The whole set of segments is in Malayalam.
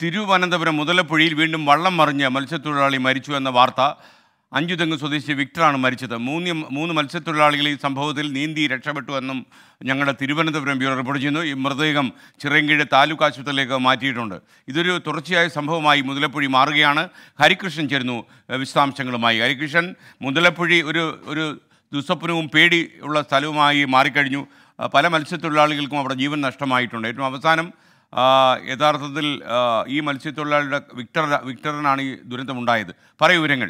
തിരുവനന്തപുരം മുതലപ്പുഴയിൽ വീണ്ടും വള്ളം മറിഞ്ഞ് മത്സ്യത്തൊഴിലാളി മരിച്ചു എന്ന വാർത്ത അഞ്ചുതെങ്ങ് സ്വദേശി വിക്ടറാണ് മരിച്ചത് മൂന്ന് മൂന്ന് മത്സ്യത്തൊഴിലാളികൾ ഈ സംഭവത്തിൽ നീന്തി രക്ഷപ്പെട്ടു എന്നും ഞങ്ങളുടെ തിരുവനന്തപുരം ബ്യൂറോ റിപ്പോർട്ട് ചെയ്യുന്നു ഈ മൃതദേഹം ചിറയൻകീഴ് താലൂക്ക് ആശുപത്രിയിലേക്ക് മാറ്റിയിട്ടുണ്ട് ഇതൊരു തുടർച്ചയായ സംഭവമായി മുതലപ്പുഴി മാറുകയാണ് ഹരികൃഷ്ണൻ ചേരുന്നു ഏഹ്, വിശദാംശങ്ങളുമായി ഹരികൃഷ്ണൻ മുതലപ്പുഴി ഒരു ഒരു ദുസ്വപ്നവും പേടി ഉള്ള സ്ഥലവുമായി മാറിക്കഴിഞ്ഞു ആ, പല മത്സ്യത്തൊഴിലാളികൾക്കും അവിടെ ജീവൻ നഷ്ടമായിട്ടുണ്ട് ഏറ്റവും അവസാനം ആ, യഥാർത്ഥത്തിൽ ആ, ഈ മത്സ്യത്തൊഴിലാളിയുടെ വിക്ടർ വിക്ടറിനാണ് ഈ ദുരന്തമുണ്ടായത് പറയൂ വിവരങ്ങൾ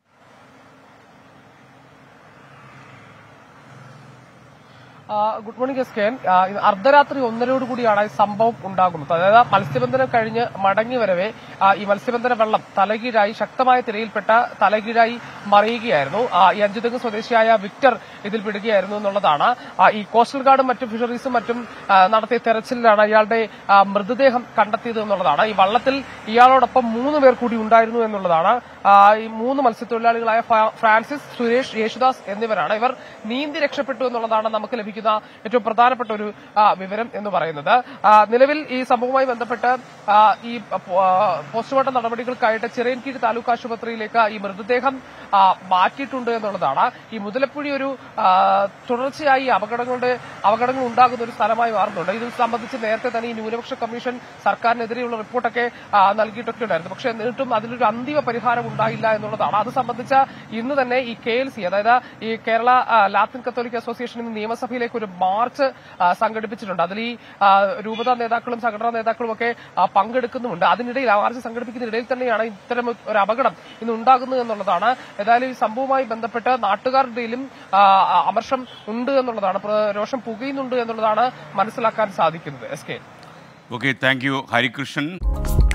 ആ, good morning S K N. ആ, ഇന്ന് അർദ്ധരാത്രി ഒന്നരയോട് കൂടിയാണ് ഈ സംഭവം ഉണ്ടാകുന്നത് അതായത് മത്സ്യബന്ധനം കഴിഞ്ഞ് മടങ്ങി വരവെ ആ, ഈ മത്സ്യബന്ധന വെള്ളം തലകീഴായി ശക്തമായ തിരയിൽപ്പെട്ട തലകീഴായി മറിയുകയായിരുന്നു ആ, ഈ അഞ്ചുതെങ്ങ് സ്വദേശിയായ വിക്ടർ ഇതിൽ പെടുകയായിരുന്നു എന്നുള്ളതാണ് ആ, ഈ കോസ്റ്റൽ ഗാർഡും മറ്റും ഫിഷറീസും മറ്റും ആ, നടത്തിയ തെരച്ചിലിലാണ് ഇയാളുടെ ആ, മൃതദേഹം കണ്ടെത്തിയത് എന്നുള്ളതാണ് ഈ വള്ളത്തിൽ ഇയാളോടൊപ്പം മൂന്ന് പേർ കൂടി ഉണ്ടായിരുന്നു എന്നുള്ളതാണ് ആ, ഈ മൂന്ന് മത്സ്യത്തൊഴിലാളികളായ ഫ- ഫ്രാൻസിസ് സുരേഷ് യേശുദാസ് എന്നിവരാണ് ഇവർ നീന്തി രക്ഷപ്പെട്ടു എന്നുള്ളതാണ് നമുക്ക് ലഭിക്കുന്ന ഏറ്റവും പ്രധാനപ്പെട്ട ഒരു ആ, വിവരം എന്ന് പറയുന്നത് ആ, നിലവിൽ ഈ സംഭവവുമായി ബന്ധപ്പെട്ട് ആ, ഈ പോ- ആ, പോസ്റ്റ്മോർട്ടം നടപടികൾക്കായിട്ട് ചിറയൻകീഴ് താലൂക്ക് ആശുപത്രിയിലേക്ക് ഈ മൃതദേഹം ആ, മാറ്റിയിട്ടുണ്ട് എന്നുള്ളതാണ് ഈ മുതലപ്പുഴി ഒരു ആ, തുടർച്ചയായി അപകടങ്ങളുടെ അപകടങ്ങൾ ഉണ്ടാകുന്ന ഒരു സ്ഥലമായി മാറുന്നുണ്ട് ഇത് സംബന്ധിച്ച് നേരത്തെ തന്നെ ഈ ന്യൂനപക്ഷ കമ്മീഷൻ സർക്കാരിനെതിരെയുള്ള റിപ്പോർട്ടൊക്കെ ആ, നൽകിയിട്ടൊക്കെ ഉണ്ടായിരുന്നു പക്ഷേ എന്നിട്ടും അതിലൊരു അന്തിമ പരിഹാരം ഉണ്ടായില്ല എന്നുള്ളതാണ് അത് സംബന്ധിച്ച ഇന്ന് തന്നെ ഈ കെ എൽ സി അതായത് ഈ കേരള ആ, ലാത്തിൻ കത്തോലിക്ക അസോസിയേഷൻ ഇന്ന് നിയമസഭയിലേക്ക് ഒരു മാർച്ച് ആ, സംഘടിപ്പിച്ചിട്ടുണ്ട് അതിൽ ഈ ആ, രൂപതാ നേതാക്കളും സംഘടനാ നേതാക്കളും ഒക്കെ ആ, പങ്കെടുക്കുന്നുമുണ്ട് അതിനിടയിൽ ആ മാർച്ച് സംഘടിപ്പിക്കുന്നതിനിടയിൽ തന്നെയാണ് ഇത്തരം ഒരു അപകടം ഇന്ന് ഉണ്ടാകുന്നത് എന്നുള്ളതാണ് ഏതായാലും ഈ സംഭവവുമായി ബന്ധപ്പെട്ട് നാട്ടുകാരുടെയിലും ആ, അമർഷം ഉണ്ട് എന്നുള്ളതാണ് പ്ര- രോഷം പുകയുന്നുണ്ട് എന്നുള്ളതാണ് മനസ്സിലാക്കാൻ സാധിക്കുന്നത് S K okay thank you Harikrishnan